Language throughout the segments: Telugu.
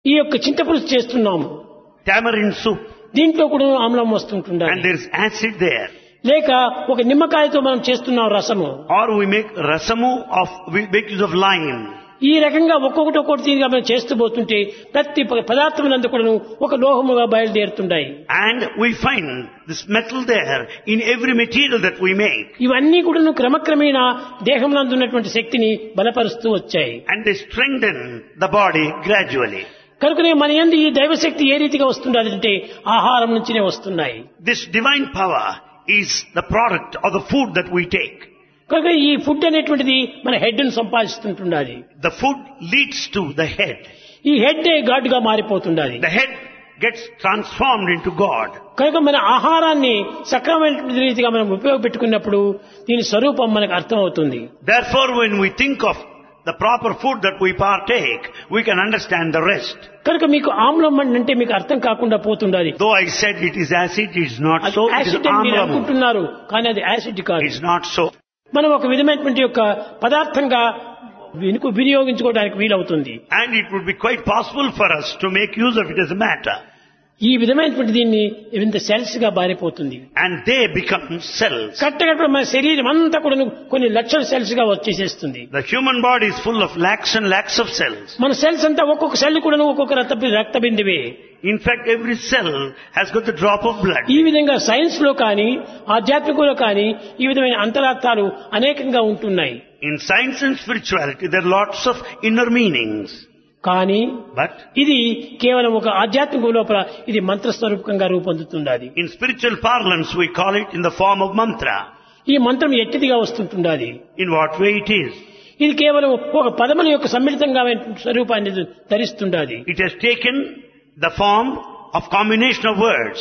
ఈ యొక్క చింతపులుసు చేస్తున్నాము tamarind soup, దీంట్లో కూడా ఆమ్లం వస్తుంటుండాలి and there's acid there. లేక ఒక నిమ్మకాయతో మనం చేస్తున్నాం రసము Or we make rasamu of, we make use of lime. ఈ రకంగా ఒక్కొక్కటి ఒక్కొక్కటి తీరుగా మనం చేస్తూ పోతుంటే ప్రతి పదార్థములందు కూడా ఒక లోహముగా బయలుదేరుతుంటాయి And we find this metal there in every material that we make. ఇవన్నీ కూడా క్రమక్రమేణా దేహంలో ఉన్నటువంటి శక్తిని బలపరుస్తూ వచ్చాయి And they strengthen the body gradually. కనుకనే మన యందు ఈ దైవశక్తి ఏ రీతిగా వస్తుండాలంటే ఆహారం నుంచినే వస్తున్నాయి This divine power is the product of the food that we take. కనుక ఈ ఫుడ్ అనేటువంటిది మన హెడ్ ను సంపాదిస్తుంటుండాలి The food leads to the head. ఈ హెడ్ గాడ్ గా మారిపోతుండాలి The head gets transformed into God. కనుక మన ఆహారాన్ని సక్రమమైన రీతిగా మనం ఉపయోగపెట్టుకున్నప్పుడు దీని స్వరూపం మనకు అర్థమవుతుంది Therefore, when we think of the proper food that we partake, we can understand the rest. కనుక మీకు ఆమ్లం అంటే మీకు అర్థం కాకుండా పోతుండాలి Though I said it is acid, it is not అది so. It is యాసిడ్ అని మీరు amlamu. అనుకుంటున్నారు కానీ అది యాసిడ్ కాదు It is not so. మనం ఒక విధమైనటువంటి యొక్క పదార్థంగా వినుకు వినియోగించుకోవడానికి వీలవుతుంది And it would be quite possible for us to make use of it as a matter. ఈ విధమైనటువంటి దీన్ని ఇంత సెల్స్ గా మారిపోతుంది And they become cells. కట్టగట్ట మన శరీరం అంతా కూడా కొన్ని లక్షల సెల్స్ గా వచ్చేసేస్తుంది The human body is full of lakhs and lakhs of cells. మన సెల్స్ అంతా ఒక్కొక్క సెల్ కూడా ఒక్కొక్క రక్త రక్త బిందువే In fact, every cell has got the drop of blood. ఈ విధంగా సైన్స్ లో కానీ ఆధ్యాత్మికంలో కానీ ఈ విధమైన అంతరార్థాలు అనేకంగా ఉంటున్నాయి In science and spirituality, there are lots of inner meanings. కానీ But ఇది కేవలం ఒక ఆధ్యాత్మిక లోపల ఇది మంత్రస్వరూపకంగా రూపొందుతుండాలి in spiritual parlance, we call it in the form of mantra. ఈ మంత్రం ఎట్టిదిగా వస్తుంటుండాలి In what way it is? ఇది కేవలం ఒక పదముల యొక్క సమ్మిళితంగా స్వరూపాన్ని ధరిస్తుండాలి It has taken the form of combination of words.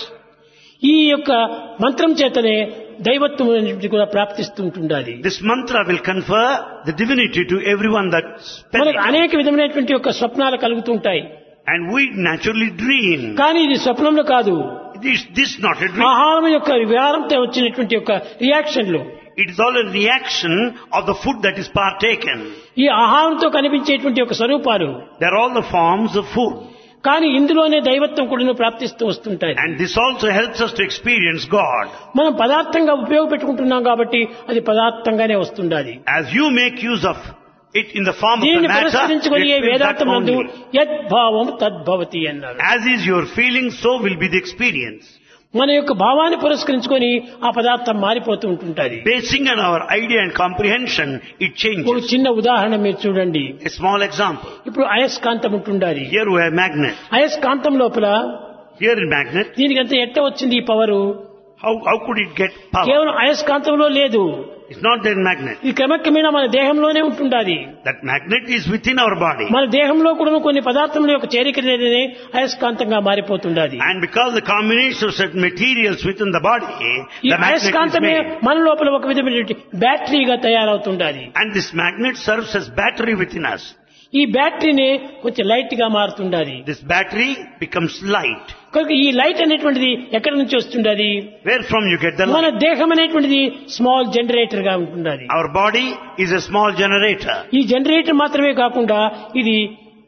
ఈ యొక్క మంత్రం చేతనే దైవత్వం అనేటువంటిది కూడా ప్రాప్తిస్తుంటుండాలి This mantra will confer the divinity to everyone that spells మనకు it. అనేక విధమైనటువంటి యొక్క స్వప్నాలు కలుగుతుంటాయి And we naturally dream. కానీ ఇది స్వప్నంలో కాదు This, this not a dream. ఆహారం యొక్క విహారంతో వచ్చినటువంటి యొక్క రియాక్షన్లు It is all a reaction of the food that is partaken. ఈ ఆహారంతో కనిపించేటువంటి ఒక స్వరూపాలు They are all the forms of food. కానీ ఇందులోనే దైవత్వం కూడా ప్రాప్తిస్తూ వస్తుంటాయి And this also helps us to experience God. మనం పదార్థంగా ఉపయోగపెట్టుకుంటున్నాం కాబట్టి అది పదార్థంగానే వస్తుండాలి As you make use of it in the form of the దీన్ని matter, పురస్కరించుకొని ఏ you experience that వేదాంతం నందు only. యద్భావం తద్భవతి అన్నారు As is your feeling, so will be the experience. మన యొక్క భావాన్ని పురస్కరించుకొని ఆ పదార్థం మారిపోతూ ఉంటుంటది Basing on our idea and comprehension, it ఒక changes. చిన్న ఉదాహరణ మీరు చూడండి A small example. ఇప్పుడు అయస్కాంతం ఉంటుండాలి Here we have magnet. అయస్కాంతం లోపల Here in magnet, దీనికి అంత ఎట్ట వచ్చింది ఈ power how, how could it get power? కేవలం అయస్కాంతంలో లేదు It's not there in magnet. ఇది క్రమక్రమేణా మన దేహంలోనే ఉంటుండాలి That magnet is within our body. మన దేహంలో కూడా కొన్ని పదార్థముల యొక్క చేరిక లేదనే అయస్కాంతంగా మారిపోతుండాలి And because the combination of certain materials within the body, ఈ the magnet is అయస్కాంతమే made. మన లోపల ఒక విధమైనటువంటి బ్యాటరీగా తయారవుతుండాలి And this magnet serves as battery within us. ఈ బ్యాటరీని కొంచెం లైట్ గా మారుతుండాలి This battery becomes light. కనుక ఈ లైట్ అనేటువంటిది ఎక్కడి నుంచి వస్తుండాలి Where from you get the మన light? దేహం అనేటువంటిది స్మాల్ జనరేటర్ గా ఉంటుండాలి Our body is a small generator. ఈ జనరేటర్ మాత్రమే కాకుండా ఇది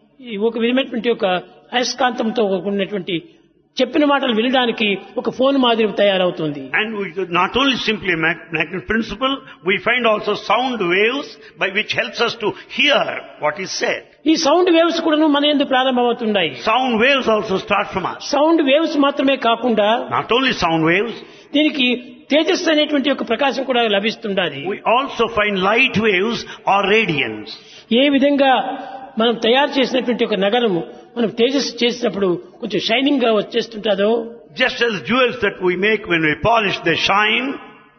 ఈ ఒక విధమైనటువంటి ఒక అయస్కాంతంతో ఉన్నటువంటి చెప్పిన మాటలు వినడానికి ఒక ఫోన్ మాదిరి తయారవుతుంది And we not only simply a mag- magnet principle, we find also sound waves by which helps us to hear what is said. ఈ సౌండ్ వేవ్స్ కూడా మన ఎందుకు ప్రారంభమవుతున్నాయి Sound waves also start from us. Sound waves మాత్రమే కాకుండా Not only sound waves, దీనికి తేజస్సు అనేటువంటి ఒక ప్రకాశం కూడా లభిస్తుండాలి we also find light waves or radiance. ఏ విధంగా మనం తయారు చేసినటువంటి ఒక నగరము మనం తేజస్సు చేసినప్పుడు కొంచెం షైనింగ్ గా వచ్చేస్తుంటుందో Just as jewels that we make when we polish, they shine.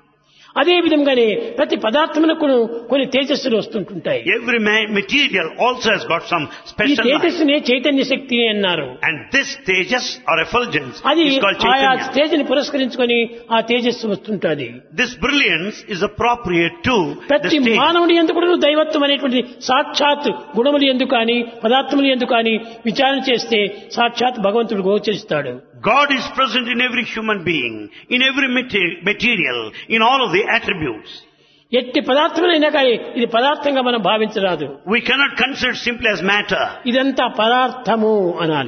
అదే విధంగానే ప్రతి పదార్థమునకు కొన్ని తేజస్సులు వస్తుంటుంటాయి Every ma- material also has got some ఈ special light. తేజస్సునే చైతన్య శక్తి అన్నారు And this tejas or effulgence అది is called ఆయా chaitanya. స్టేజ్ ని పురస్కరించుకొని ఆ తేజస్సు వస్తుంటది This brilliance is appropriate to the ప్రతి stage. మానవుడి ఎందుకు కూడా దైవత్వం అనేటువంటి సాక్షాత్ గుణములు ఎందుకు కానీ పదార్థములు ఎందుకు కానీ విచారణ చేస్తే సాక్షాత్ భగవంతుడు గోచరిస్తాడు God is present in every human being, in every mate- material, in all of the attributes. ఎట్టి పదార్థములైనా కానీ ఇది పదార్థంగా మనం భావించరాదు We cannot consider it simply as matter. ఇదంతా పదార్థము అనాలి